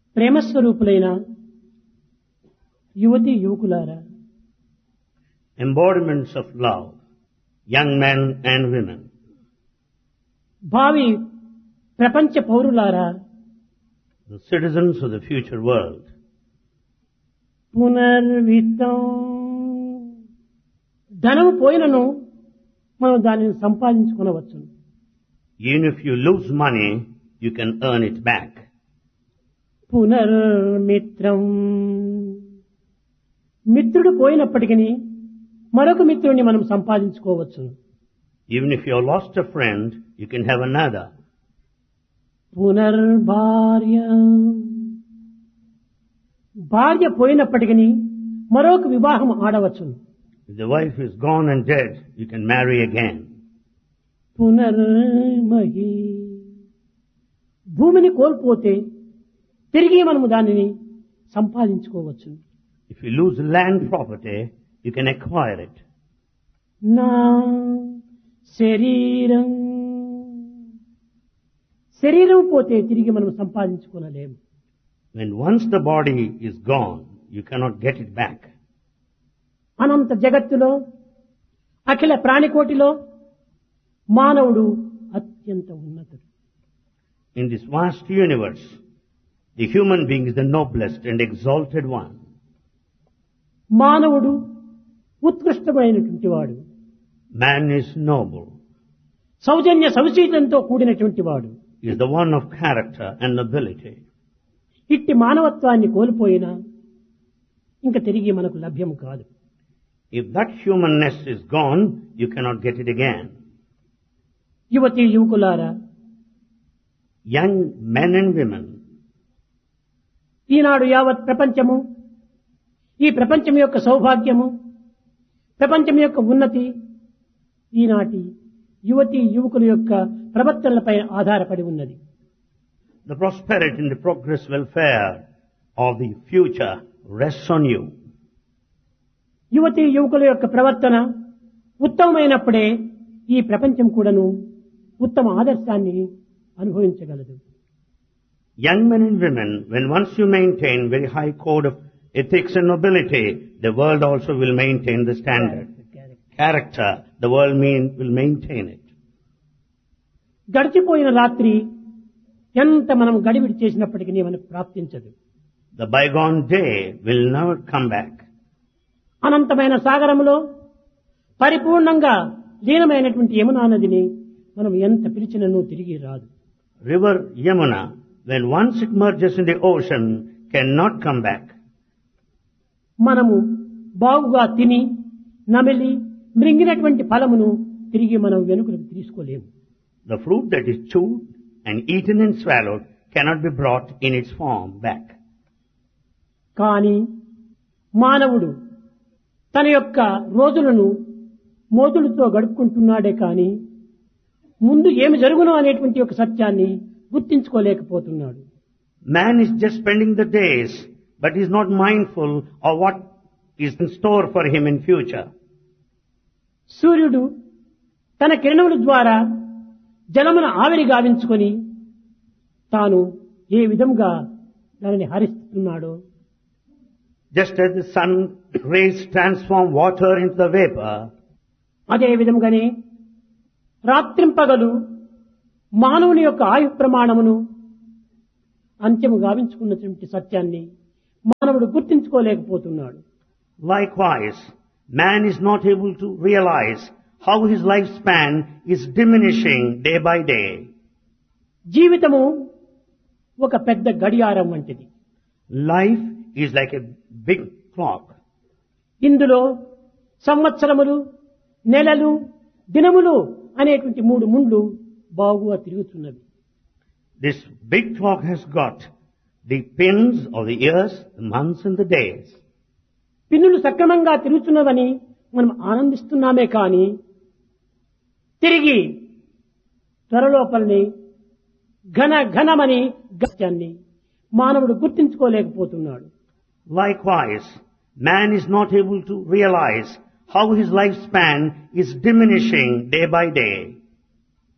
ప్రేమస్వరూపులైన యువతి యువకులారా embodiments of love, young men and women, భావి ప్రపంచ పౌరులారా the citizens of the future world. పునర్విత్తం ధనము పోయినను మనం దానిని సంపాదించుకునవచ్చు Even if you lose money, you can earn it back. పునర్మిత్రం మిత్రుడు పోయినప్పటికీ మరొక మిత్రుడిని మనం సంపాదించుకోవచ్చు Even if you have lost a friend, you can have another. పునర్భార్య భార్య పోయినప్పటికీ మరొక వివాహం ఆడవచ్చు If the wife is gone and dead, you can marry again. పునర్మహి భూమిని కోల్పోతే తిరిగి మనము దానిని సంపాదించుకోవచ్చు If you lose land property, you can acquire it. నా శరీరం శరీరం పోతే తిరిగి మనం సంపాదించుకోనలేము When once the body is gone, you cannot get it back. అనంత జగత్తులో అఖిల ప్రాణికోటిలో మానవుడు అత్యంత ఉన్నతుడు In this vast universe, the human being is the noblest and exalted one. మానవుడు ఉత్కృష్టమైనటువంటి వాడు Man is noble. సౌజన్య సౌశీలంతో కూడినటువంటి వాడు He is the one of character and nobility. ఇట్టి మానవత్వాన్ని కోల్పోయినా ఇంకా తిరిగి మనకు లభ్యం కాదు If that humanness is gone, you cannot get it again. యువతి యువకులారా Young men and women, ఈనాడు యావత్ ప్రపంచము ఈ ప్రపంచం యొక్క సౌభాగ్యము ప్రపంచం యొక్క ఉన్నతి ఈనాటి యువతి యువకుల యొక్క ప్రవర్తనలపై ఆధారపడి ఉన్నది the prosperity and the progress welfare of the future rests on you. యువతి యువకుల యొక్క ప్రవర్తన ఉత్తమమైనప్పుడే ఈ ప్రపంచం కూడాను ఉత్తమ ఆదర్శాన్ని అనుభవించగలదు Young men and women, when once you maintain very high code of ethics and nobility, the world also will maintain the standard. Character, the world mean, will maintain it. గడిచిపోయిన రాత్రి ఎంత మనం గడివిడి చేసినప్పటికీ మనకు ప్రాప్తించదు The bygone day will never come back. అనంతమైన సాగరములో పరిపూర్ణంగా లీనమైనటువంటి యమునా నదిని మనం ఎంత పిలిచినను తిరిగి రాదు River Yamuna, when once it merges in the ocean, cannot come back. మనము బాగుగా తిని నమిలి మృంగినటువంటి ఫలమును తిరిగి మనం వెనుకలకు తీసుకోలేము The fruit that is chewed and eaten and swallowed cannot be brought in its form back. కానీ మానవుడు తన యొక్క రోజులను మోతులతో గడుపుకుంటున్నాడే కానీ ముందు ఏమి జరుగునో అనేటువంటి ఒక సత్యాన్ని గుర్తించుకోలేకపోతున్నాడు Man is just spending the days, but is not mindful of what is in store for him in future. సూర్యుడు తన కిరణముల ద్వారా జలమును ఆవిరి గావించుకొని తాను ఏ విధంగా దానిని హరిస్తున్నాడో Just as the sun rays transform water into the vapor, అదే విధంగానే రాత్రింపగలు మానవుని యొక్క ఆయు ప్రమాణమును అంత్యము గావించుకున్నటువంటి సత్యాన్ని మానవుడు గుర్తించుకోలేకపోతున్నాడు likewise, man is not able to realize how his lifespan is diminishing day by day. జీవితము ఒక పెద్ద గడియారం వంటిది Life is like a big clock. ఇందులో సంవత్సరములు నెలలు దినములు అనేటువంటి మూడు ముండ్లు బాగుగా తిరుగుతున్నవి This big clock has got the pins of the years, the months and the days. పిన్నులు సక్రమంగా తిరుగుతున్నవని మనం ఆనందిస్తున్నామే కానీ తిరిగి త్వరలోపలని ఘన ఘనమని గత్యాన్ని మానవుడు గుర్తించుకోలేకపోతున్నాడు Likewise, man is not able to realize how his lifespan is diminishing day by day.